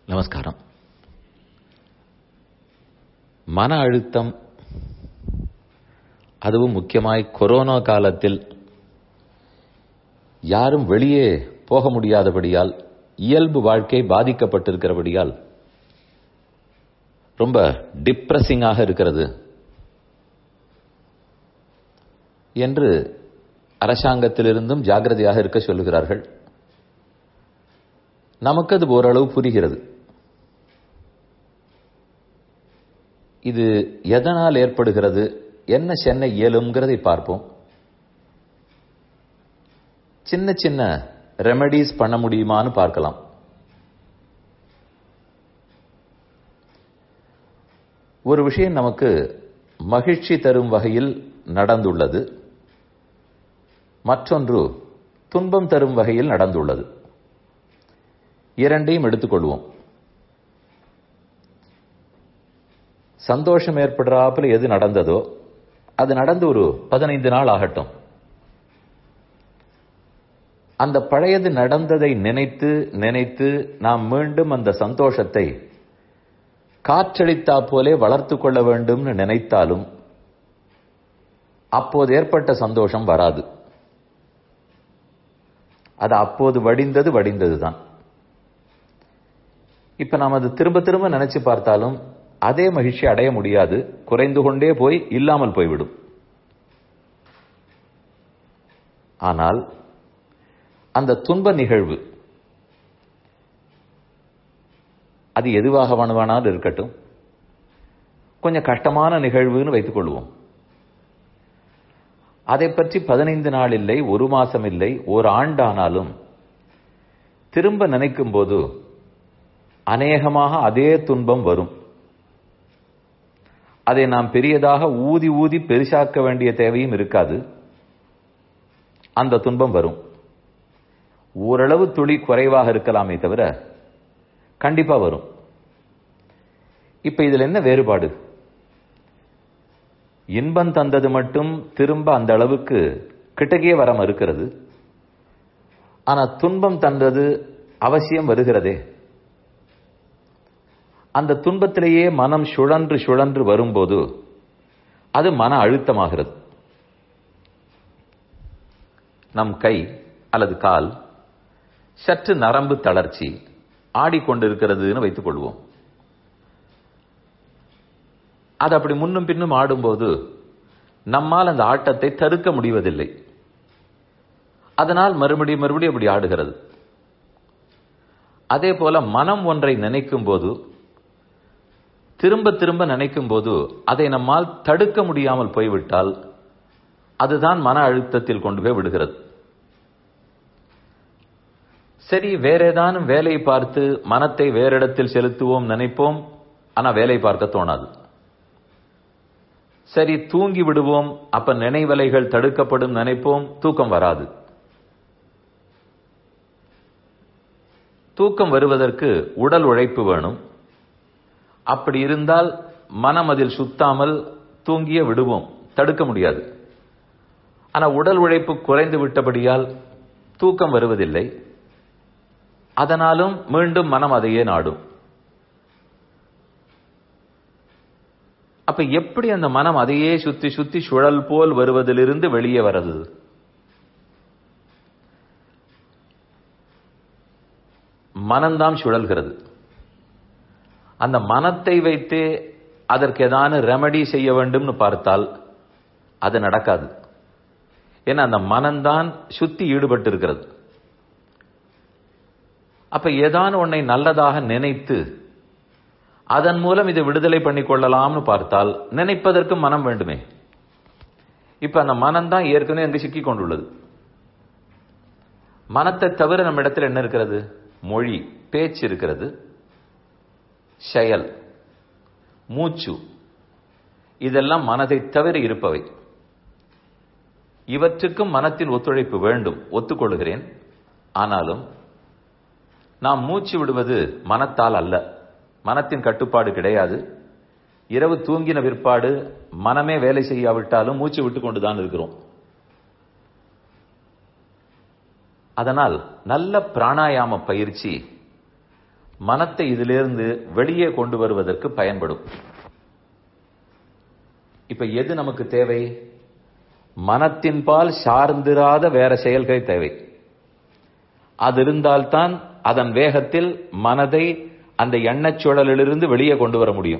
நமஸ்காரம் மன அழுத்தம் அதுவும் முக்கியமாய் கொரோனா காலத்தில் யாரும் வெளியே போக முடியாதபடியால் இயல்பு வாழ்க்கை பாதிக்கப்பட்டிருக்கிறபடியால் ரொம்ப டிப்ரெசிங்காக இருக்கிறது என்று அரசாங்கத்திலிருந்தும் ஜாகிரதையாக இருக்க சொல்லுகிறார்கள் நமக்கு அது ஓரளவு புரிகிறது இது எதனால் ஏற்படுகிறது என்ன சென்னை இயலுங்கிறதை பார்ப்போம் சின்ன சின்ன ரெமெடிஸ் பண்ண முடியுமான்னு பார்க்கலாம் ஒரு விஷயம் நமக்கு மகிழ்ச்சி தரும் வகையில் நடந்துள்ளது மற்றொன்று துன்பம் தரும் வகையில் நடந்துள்ளது இரண்டையும் எடுத்துக்கொள்வோம் சந்தோஷம் ஏற்படுறாப்புல எது நடந்ததோ அது நடந்து ஒரு பதினைந்து நாள் ஆகட்டும் அந்த பழையது நடந்ததை நினைத்து நினைத்து நாம் மீண்டும் அந்த சந்தோஷத்தை காற்றளித்தா போலே வளர்த்து கொள்ள வேண்டும்னு நினைத்தாலும் அப்போது ஏற்பட்ட சந்தோஷம் வராது அது அப்போது வடிந்தது வடிந்தது தான் இப்ப நாம் அது திரும்ப திரும்ப நினைச்சு பார்த்தாலும் அதே மகிழ்ச்சி அடைய முடியாது குறைந்து கொண்டே போய் இல்லாமல் போய்விடும் ஆனால் அந்த துன்ப நிகழ்வு அது எதுவாக வேணுமானாலும் இருக்கட்டும் கொஞ்சம் கஷ்டமான நிகழ்வுன்னு வைத்துக் கொள்வோம் அதை பற்றி பதினைந்து நாள் இல்லை ஒரு மாசம் இல்லை ஒரு ஆண்டானாலும் திரும்ப நினைக்கும் போது அநேகமாக அதே துன்பம் வரும் அதை நாம் பெரியதாக ஊதி ஊதி பெருசாக்க வேண்டிய தேவையும் இருக்காது அந்த துன்பம் வரும் ஓரளவு துளி குறைவாக இருக்கலாமே தவிர கண்டிப்பா வரும் இப்ப இதுல என்ன வேறுபாடு இன்பம் தந்தது மட்டும் திரும்ப அந்த அளவுக்கு கிட்டக்கே வர மறுக்கிறது ஆனா துன்பம் தந்தது அவசியம் வருகிறதே அந்த துன்பத்திலேயே மனம் சுழன்று சுழன்று வரும்போது அது மன அழுத்தமாகிறது நம் கை அல்லது கால் சற்று நரம்பு தளர்ச்சி ஆடிக்கொண்டிருக்கிறதுன்னு வைத்துக் கொள்வோம் அது அப்படி முன்னும் பின்னும் ஆடும்போது நம்மால் அந்த ஆட்டத்தை தடுக்க முடிவதில்லை அதனால் மறுபடியும் மறுபடியும் அப்படி ஆடுகிறது அதே போல மனம் ஒன்றை நினைக்கும் போது திரும்ப திரும்ப நினைக்கும் போது அதை நம்மால் தடுக்க முடியாமல் போய்விட்டால் அதுதான் மன அழுத்தத்தில் கொண்டு போய் விடுகிறது சரி வேற ஏதானும் வேலை பார்த்து மனத்தை வேற இடத்தில் செலுத்துவோம் நினைப்போம் ஆனா வேலை பார்க்க தோணாது சரி தூங்கி விடுவோம் அப்ப நினைவலைகள் தடுக்கப்படும் நினைப்போம் தூக்கம் வராது தூக்கம் வருவதற்கு உடல் உழைப்பு வேணும் அப்படி இருந்தால் மனம் அதில் சுத்தாமல் தூங்கிய விடுவோம் தடுக்க முடியாது ஆனா உடல் உழைப்பு குறைந்து விட்டபடியால் தூக்கம் வருவதில்லை அதனாலும் மீண்டும் மனம் அதையே நாடும் அப்ப எப்படி அந்த மனம் அதையே சுத்தி சுத்தி சுழல் போல் வருவதிலிருந்து வெளியே வரது மனம்தான் சுழல்கிறது அந்த மனத்தை வைத்தே அதற்கு ஏதான ரெமடி செய்ய வேண்டும்னு பார்த்தால் அது நடக்காது ஏன்னா அந்த மனம்தான் சுத்தி ஈடுபட்டு இருக்கிறது அப்ப ஏதான ஒன்னை நல்லதாக நினைத்து அதன் மூலம் இதை விடுதலை பண்ணி கொள்ளலாம்னு பார்த்தால் நினைப்பதற்கு மனம் வேண்டுமே இப்ப அந்த மனம் தான் ஏற்கனவே அங்கு சிக்கி கொண்டுள்ளது மனத்தை தவிர நம்ம இடத்துல என்ன இருக்கிறது மொழி பேச்சு இருக்கிறது செயல் மூச்சு இதெல்லாம் மனதை தவிர இருப்பவை இவற்றுக்கும் மனத்தின் ஒத்துழைப்பு வேண்டும் ஒத்துக்கொள்கிறேன் ஆனாலும் நாம் மூச்சு விடுவது மனத்தால் அல்ல மனத்தின் கட்டுப்பாடு கிடையாது இரவு தூங்கின பிற்பாடு மனமே வேலை செய்யாவிட்டாலும் மூச்சு விட்டு கொண்டுதான் இருக்கிறோம் அதனால் நல்ல பிராணாயாம பயிற்சி மனத்தை இதிலிருந்து வெளியே கொண்டு வருவதற்கு பயன்படும் இப்ப எது நமக்கு தேவை மனத்தின் பால் சார்ந்திராத வேற செயல்கள் தேவை அது இருந்தால்தான் அதன் வேகத்தில் மனதை அந்த எண்ணச் சுழலிலிருந்து வெளியே கொண்டு வர முடியும்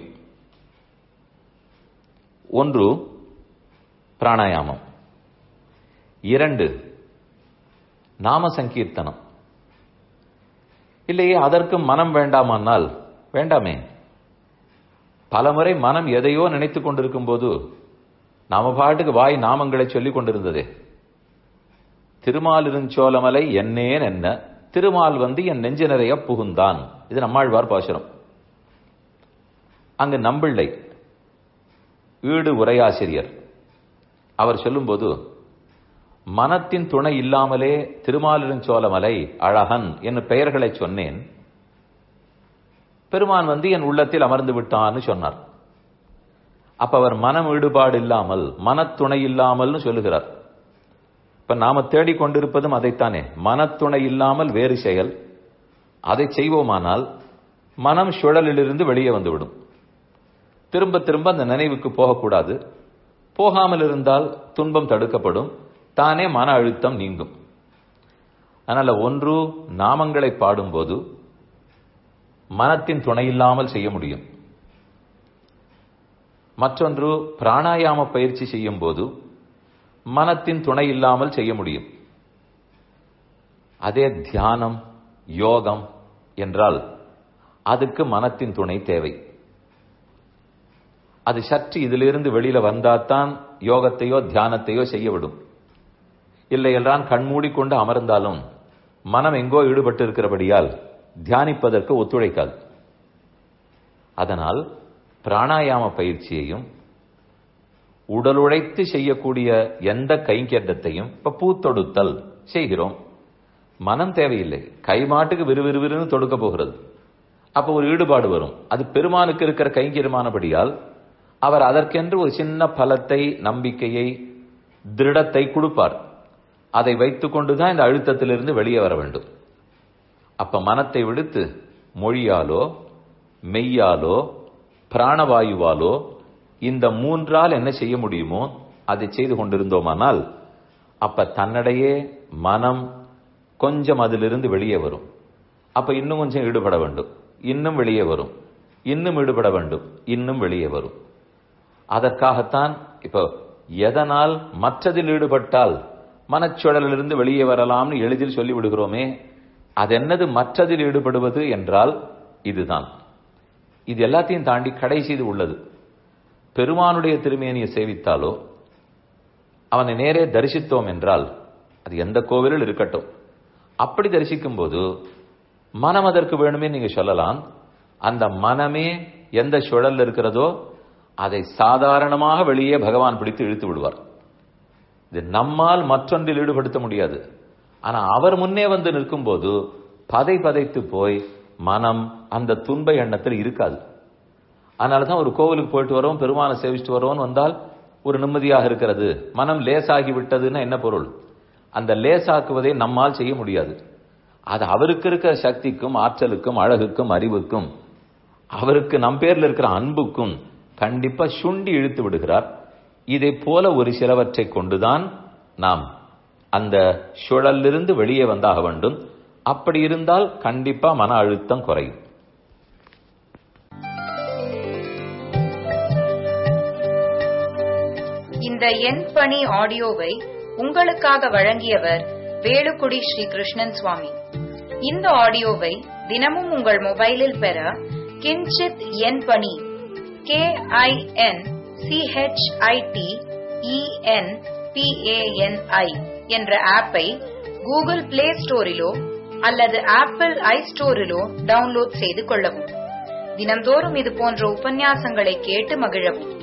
ஒன்று பிராணாயாமம் இரண்டு நாம சங்கீர்த்தனம் இல்லையே அதற்கு மனம் வேண்டாமானால் வேண்டாமே பலமுறை மனம் எதையோ நினைத்துக் கொண்டிருக்கும் போது நாம பாட்டுக்கு வாய் நாமங்களை சொல்லிக் கொண்டிருந்ததே திருமாலிருஞ்சோலமலை என்னேன் என்ன திருமால் வந்து என் நெஞ்சு நிறைய புகுந்தான் இது நம்மாழ்வார் பாசுரம் அங்கு நம்பிள்ளை ஈடு உரையாசிரியர் அவர் சொல்லும்போது மனத்தின் துணை இல்லாமலே திருமாலிருஞ்சோலமலை அழகன் என்னும் பெயர்களை சொன்னேன் பெருமான் வந்து என் உள்ளத்தில் அமர்ந்து விட்டான்னு சொன்னார் அப்ப அவர் மனம் ஈடுபாடு இல்லாமல் மனத்துணை இல்லாமல்னு சொல்லுகிறார் இப்ப நாம தேடிக்கொண்டிருப்பதும் அதைத்தானே மனத்துணை இல்லாமல் வேறு செயல் அதை செய்வோமானால் மனம் சுழலிலிருந்து வெளியே வந்துவிடும் திரும்ப திரும்ப அந்த நினைவுக்கு போகக்கூடாது போகாமல் இருந்தால் துன்பம் தடுக்கப்படும் தானே மன அழுத்தம் நீங்கும் அதனால ஒன்று நாமங்களை பாடும்போது மனத்தின் துணை இல்லாமல் செய்ய முடியும் மற்றொன்று பிராணாயாம பயிற்சி செய்யும் போது மனத்தின் துணை இல்லாமல் செய்ய முடியும் அதே தியானம் யோகம் என்றால் அதுக்கு மனத்தின் துணை தேவை அது சற்று இதிலிருந்து வெளியில வந்தாத்தான் யோகத்தையோ தியானத்தையோ செய்ய விடும் இல்லை என்றால் கண்மூடிக்கொண்டு அமர்ந்தாலும் மனம் எங்கோ ஈடுபட்டு இருக்கிறபடியால் தியானிப்பதற்கு ஒத்துழைக்காது அதனால் பிராணாயாம பயிற்சியையும் உடல் உழைத்து செய்யக்கூடிய எந்த கைங்கேட்டத்தையும் இப்ப பூத்தொடுத்தல் செய்கிறோம் மனம் தேவையில்லை கை மாட்டுக்கு விறுவிறுவிறுன்னு தொடுக்க போகிறது அப்ப ஒரு ஈடுபாடு வரும் அது பெருமானுக்கு இருக்கிற கைங்கரியமானபடியால் அவர் அதற்கென்று ஒரு சின்ன பலத்தை நம்பிக்கையை திருடத்தை கொடுப்பார் அதை வைத்துக் கொண்டுதான் இந்த அழுத்தத்திலிருந்து வெளியே வர வேண்டும் அப்ப மனத்தை விடுத்து மொழியாலோ மெய்யாலோ பிராணவாயுவாலோ இந்த மூன்றால் என்ன செய்ய முடியுமோ அதை செய்து கொண்டிருந்தோமானால் அப்ப தன்னிடையே மனம் கொஞ்சம் அதிலிருந்து வெளியே வரும் அப்ப இன்னும் கொஞ்சம் ஈடுபட வேண்டும் இன்னும் வெளியே வரும் இன்னும் ஈடுபட வேண்டும் இன்னும் வெளியே வரும் அதற்காகத்தான் இப்போ எதனால் மற்றதில் ஈடுபட்டால் மனச்சுழலிலிருந்து வெளியே வரலாம்னு எளிதில் சொல்லி விடுகிறோமே அது என்னது மற்றதில் ஈடுபடுவது என்றால் இதுதான் இது எல்லாத்தையும் தாண்டி கடைசி இது உள்ளது பெருமானுடைய திருமேனியை சேவித்தாலோ அவனை நேரே தரிசித்தோம் என்றால் அது எந்த கோவிலில் இருக்கட்டும் அப்படி தரிசிக்கும் போது மனம் அதற்கு வேணுமே நீங்க சொல்லலாம் அந்த மனமே எந்த சுழல் இருக்கிறதோ அதை சாதாரணமாக வெளியே பகவான் பிடித்து இழுத்து விடுவார் இது நம்மால் மற்றொன்றில் ஈடுபடுத்த முடியாது ஆனா அவர் முன்னே வந்து நிற்கும் போது பதை பதைத்து போய் மனம் அந்த துன்ப எண்ணத்தில் இருக்காது அதனாலதான் ஒரு கோவிலுக்கு போயிட்டு வரோம் பெருமானை சேவிச்சுட்டு வரோம் வந்தால் ஒரு நிம்மதியாக இருக்கிறது மனம் லேசாகி விட்டதுன்னா என்ன பொருள் அந்த லேசாக்குவதை நம்மால் செய்ய முடியாது அது அவருக்கு இருக்கிற சக்திக்கும் ஆற்றலுக்கும் அழகுக்கும் அறிவுக்கும் அவருக்கு நம் பேர்ல இருக்கிற அன்புக்கும் கண்டிப்பா சுண்டி இழுத்து விடுகிறார் இதை போல ஒரு சிலவற்றை கொண்டுதான் நாம் அந்த சுழலிருந்து வெளியே வந்தாக வேண்டும் அப்படி இருந்தால் கண்டிப்பா மன அழுத்தம் குறையும் இந்த எண் பணி ஆடியோவை உங்களுக்காக வழங்கியவர் வேலுக்குடி ஸ்ரீ கிருஷ்ணன் சுவாமி இந்த ஆடியோவை தினமும் உங்கள் மொபைலில் பெற கிஞ்சித் எண் பணி கே ஐ என் சிஹெச்ஐடி இஎன் பிஏஎன்ஐ என்ற ஆப்பை கூகுள் பிளே ஸ்டோரிலோ அல்லது ஆப்பிள் ஐ ஸ்டோரிலோ டவுன்லோட் செய்து கொள்ளவும் தினம்தோறும் இது போன்ற உபன்யாசங்களை கேட்டு மகிழவும்